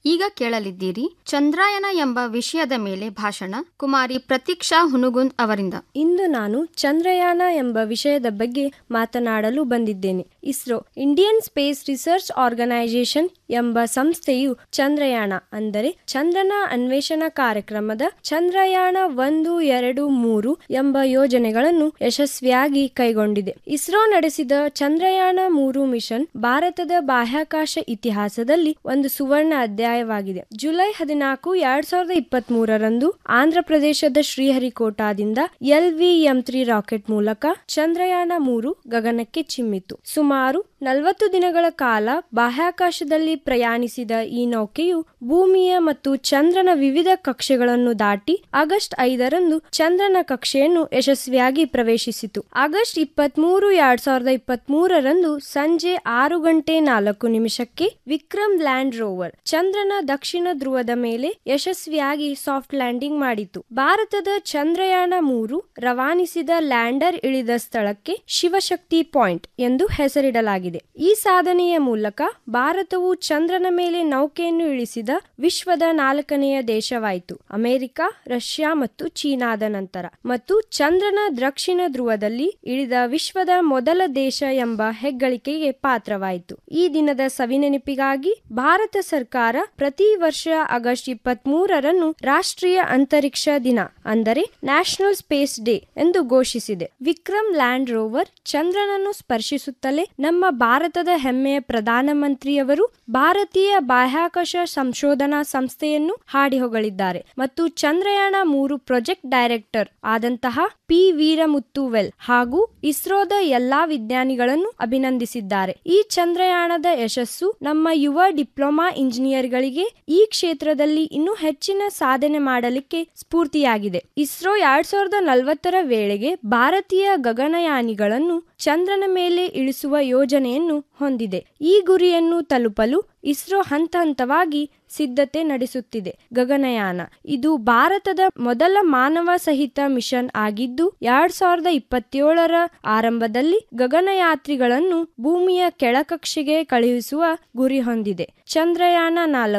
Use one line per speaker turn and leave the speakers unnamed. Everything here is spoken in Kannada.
ಈಗ ಕೇಳಲಿದ್ದೀರಿ ಚಂದ್ರಾಯನ ಎಂಬ ವಿಷಯದ ಮೇಲೆ ಭಾಷಣ ಕುಮಾರಿ ಪ್ರತೀಕ್ಷಾ ಹುನುಗುಂದ್ ಅವರಿಂದ
ಇಂದು ನಾನು ಚಂದ್ರಯಾನ ಎಂಬ ವಿಷಯದ ಬಗ್ಗೆ ಮಾತನಾಡಲು ಬಂದಿದ್ದೇನೆ ISRO Indian space research organisation ಎಂಬ ಸಂಸ್ಥೆಯು ಚಂದ್ರಯಾನ ಅಂದರೆ ಚಂದ್ರನ ಅನ್ವೇಷಣಾ ಕಾರ್ಯಕ್ರಮದ ಚಂದ್ರಯಾನ ಒಂದು ಎರಡು ಮೂರು ಎಂಬ ಯೋಜನೆಗಳನ್ನು ಯಶಸ್ವಿಯಾಗಿ ಕೈಗೊಂಡಿದೆ ಇಸ್ರೋ ನಡೆಸಿದ ಚಂದ್ರಯಾನ ಮೂರು ಮಿಷನ್ ಭಾರತದ ಬಾಹ್ಯಾಕಾಶ ಇತಿಹಾಸದಲ್ಲಿ ಒಂದು ಸುವರ್ಣ ಅಧ್ಯಾಯವಾಗಿದೆ ಜುಲೈ ಹದಿನಾಲ್ಕು ಎರಡ್ ಸಾವಿರದ ಇಪ್ಪತ್ತ್ ಮೂರರಂದು ಆಂಧ್ರ ಪ್ರದೇಶದ ಶ್ರೀಹರಿಕೋಟಾದಿಂದ L V M three rocket ಮೂಲಕ ಚಂದ್ರಯಾನ ಮೂರು ಗಗನಕ್ಕೆ ಚಿಮ್ಮಿತು ಸುಮಾರು ನಲವತ್ತು ದಿನಗಳ ಕಾಲ ಬಾಹ್ಯಾಕಾಶದಲ್ಲಿ ಪ್ರಯಾಣಿಸಿದ ಈ ನೌಕೆಯು ಭೂಮಿಯ ಮತ್ತು ಚಂದ್ರನ ವಿವಿಧ ಕಕ್ಷೆಗಳನ್ನು ದಾಟಿ ಆಗಸ್ಟ್ ಐದರಂದು ಚಂದ್ರನ ಕಕ್ಷೆಯನ್ನು ಯಶಸ್ವಿಯಾಗಿ ಪ್ರವೇಶಿಸಿತು ಆಗಸ್ಟ್ ಇಪ್ಪತ್ತ್ ಮೂರು ಎರಡ್ ಸಾವಿರದ ಇಪ್ಪತ್ತ್ ಮೂರರಂದು ಸಂಜೆ ಆರು ಗಂಟೆ ನಾಲ್ಕು ನಿಮಿಷಕ್ಕೆ ವಿಕ್ರಮ್ ಲ್ಯಾಂಡ್ ರೋವರ್ ಚಂದ್ರನ ದಕ್ಷಿಣ ಧ್ರುವದ ಮೇಲೆ ಯಶಸ್ವಿಯಾಗಿ ಸಾಫ್ಟ್ ಲ್ಯಾಂಡಿಂಗ್ ಮಾಡಿತು ಭಾರತದ ಚಂದ್ರಯಾನ ಮೂರು ರವಾನಿಸಿದ ಲ್ಯಾಂಡರ್ ಇಳಿದ ಸ್ಥಳಕ್ಕೆ ಶಿವಶಕ್ತಿ ಪಾಯಿಂಟ್ ಎಂದು ಹೆಸರಿಡಲಾಗಿದೆ ಈ ಸಾಧನೆಯ ಮೂಲಕ ಭಾರತವು ಚಂದ್ರನ ಮೇಲೆ ನೌಕೆಯನ್ನು ಇಳಿಸಿದ ವಿಶ್ವದ ನಾಲ್ಕನೆಯ ದೇಶವಾಯಿತು ಅಮೆರಿಕ ರಷ್ಯಾ ಮತ್ತು ಚೀನಾದ ನಂತರ ಮತ್ತು ಚಂದ್ರನ ದಕ್ಷಿಣ ಧ್ರುವದಲ್ಲಿ ಇಳಿದ ವಿಶ್ವದ ಮೊದಲ ದೇಶ ಎಂಬ ಹೆಗ್ಗಳಿಕೆಗೆ ಪಾತ್ರವಾಯಿತು ಈ ದಿನದ ಸವಿನೆನಪಿಗಾಗಿ ಭಾರತ ಸರ್ಕಾರ ಪ್ರತಿ ವರ್ಷ ಆಗಸ್ಟ್ ಇಪ್ಪತ್ತ್ ಮೂರರನ್ನು ರಾಷ್ಟ್ರೀಯ ಅಂತರಿಕ್ಷ ದಿನ ಅಂದರೆ ನ್ಯಾಷನಲ್ ಸ್ಪೇಸ್ ಡೇ ಎಂದು ಘೋಷಿಸಿದೆ ವಿಕ್ರಮ್ ಲ್ಯಾಂಡ್ ರೋವರ್ ಚಂದ್ರನನ್ನು ಸ್ಪರ್ಶಿಸುತ್ತಲೇ ನಮ್ಮ ಭಾರತದ ಹೆಮ್ಮೆಯ ಪ್ರಧಾನಮಂತ್ರಿಯವರು ಭಾರತೀಯ ಬಾಹ್ಯಾಕಾಶ ಸಂಶೋಧನಾ ಸಂಸ್ಥೆಯನ್ನು ಹಾಡಿ ಹೊಗಳಿದ್ದಾರೆ ಮತ್ತು ಚಂದ್ರಯಾನ ಮೂರು ಪ್ರಾಜೆಕ್ಟ್ ಡೈರೆಕ್ಟರ್ ಆದಂತಹ ಪಿ ವೀರಮುತ್ತುವೆಲ್ ಹಾಗೂ ಇಸ್ರೋದ ಎಲ್ಲಾ ವಿಜ್ಞಾನಿಗಳನ್ನು ಅಭಿನಂದಿಸಿದ್ದಾರೆ ಈ ಚಂದ್ರಯಾನದ ಯಶಸ್ಸು ನಮ್ಮ ಯುವ ಡಿಪ್ಲೊಮಾ ಇಂಜಿನಿಯರ್ಗಳಿಗೆ ಈ ಕ್ಷೇತ್ರದಲ್ಲಿ ಇನ್ನೂ ಹೆಚ್ಚಿನ ಸಾಧನೆ ಮಾಡಲಿಕ್ಕೆ ಸ್ಫೂರ್ತಿಯಾಗಿದೆ ಇಸ್ರೋ ಎರಡ್ ಸಾವಿರದ ನಲವತ್ತರ ವೇಳೆಗೆ ಭಾರತೀಯ ಗಗನಯಾನಿಗಳನ್ನು ಚಂದ್ರನ ಮೇಲೆ ಇಳಿಸುವ ಯೋಜನೆಯನ್ನು ಹೊಂದಿದೆ ಈ ಗುರಿಯನ್ನು ತಲುಪಲು ಇಸ್ರೋ ಹಂತ ಹಂತವಾಗಿ ಸಿದ್ಧತೆ ನಡೆಸುತ್ತಿದೆ ಗಗನಯಾನ ಇದು ಭಾರತದ ಮೊದಲ ಮಾನವ ಸಹಿತ ಮಿಷನ್ ಆಗಿದ್ದು ಎರಡ್ ಸಾವಿರದ ಇಪ್ಪತ್ತೇಳರ ಆರಂಭದಲ್ಲಿ ಗಗನಯಾತ್ರಿಗಳನ್ನು ಭೂಮಿಯ ಕೆಳಕಕ್ಷೆಗೆ ಕಳುಹಿಸುವ ಗುರಿ ಹೊಂದಿದೆ ಚಂದ್ರಯಾನ ನಾಲ್ಕು